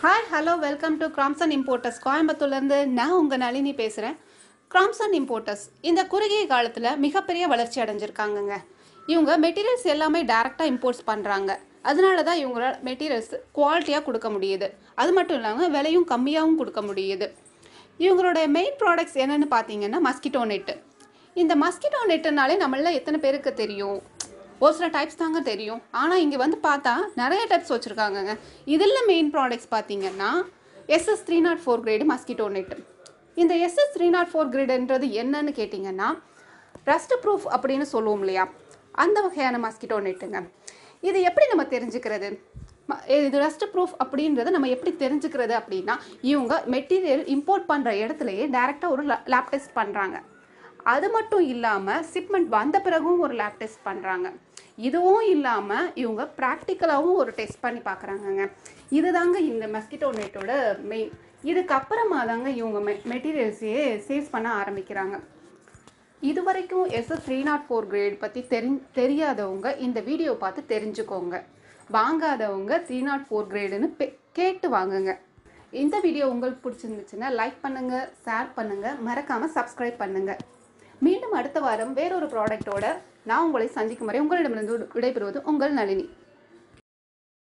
hi hello welcome to கிராம்சன் importers கோயம்புத்தூர்லேருந்து நான் உங்கள் நளினி பேசுகிறேன் கிராம்சன் இம்போர்ட்டர்ஸ் இந்த குறுகிய காலத்தில் மிகப்பெரிய வளர்ச்சி அடைஞ்சிருக்காங்கங்க இவங்க மெட்டீரியல்ஸ் எல்லாமே டைரெக்டாக இம்போர்ட்ஸ் பண்ணுறாங்க அதனால தான் இவங்களால மெட்டீரியல்ஸ் குவாலிட்டியாக கொடுக்க முடியுது அது மட்டும் இல்லாமல் விலையும் கம்மியாகவும் கொடுக்க முடியுது இவங்களோட மெயின் ப்ராடக்ட்ஸ் என்னென்னு பார்த்தீங்கன்னா மஸ்கிட்டோ நெட்டு இந்த மஸ்கிட்டோ நெட்டுனாலே நம்மள எத்தனை பேருக்கு தெரியும் ஒரு சில டைப்ஸ் தாங்க தெரியும் ஆனால் இங்கே வந்து பார்த்தா நிறைய டைப்ஸ் வச்சுருக்காங்கங்க இதில் மெயின் ப்ராடக்ட்ஸ் பார்த்தீங்கன்னா SS three naught four grade mosquito net இந்த எஸ்எஸ் த்ரீ நாட் ஃபோர் கிரேடுன்றது என்னன்னு கேட்டிங்கன்னா ரஸ்ட் ப்ரூஃப் அப்படின்னு சொல்லுவோம் இல்லையா அந்த வகையான மஸ்கிட்டோ நெட்டுங்க இது எப்படி நம்ம தெரிஞ்சுக்கிறது ம- இது ரஸ்ட் ப்ரூஃப் அப்படின்றத நம்ம எப்படி தெரிஞ்சுக்கிறது அப்படின்னா இவங்க மெட்டீரியல் இம்போர்ட் பண்ணுற இடத்துலையே டேரெக்டாக ஒரு லேப் டெஸ்ட் பண்ணுறாங்க அது மட்டும் இல்லாமல் சிப்மெண்ட் வந்த பிறகும் ஒரு லேப் டெஸ்ட் பண்ணுறாங்க இதுவும் இல்லாமல் இவங்க ப்ராக்டிக்கலாகவும் ஒரு டெஸ்ட் பண்ணி பார்க்குறாங்கங்க இதுதாங்க இந்த மஸ்கிட்டோ நெட்டோட மெயின் இதுக்கப்புறமா தாங்க இவங்க மெ மெட்டீரியல்ஸையே சேல்ஸ் பண்ண ஆரம்பிக்கிறாங்க இது வரைக்கும் SS three naught four grade பற்றி தெரி தெரியாதவங்க இந்த வீடியோ பார்த்து தெரிஞ்சுக்கோங்க வாங்காதவங்க த்ரீ நாட் ஃபோர் கிரேடுன்னு கேட்டு வாங்குங்க இந்த வீடியோ உங்களுக்கு பிடிச்சிருந்துச்சுன்னா லைக் பண்ணுங்கள் ஷேர் பண்ணுங்கள் மறக்காமல் சப்ஸ்கிரைப் பண்ணுங்கள் மீண்டும் அடுத்த வாரம் வேறொரு ப்ராடக்ட்டோட நான் உங்களை சந்திக்கும் வரை உங்களிடமிருந்து விடைபெறுவது உங்கள் நளினி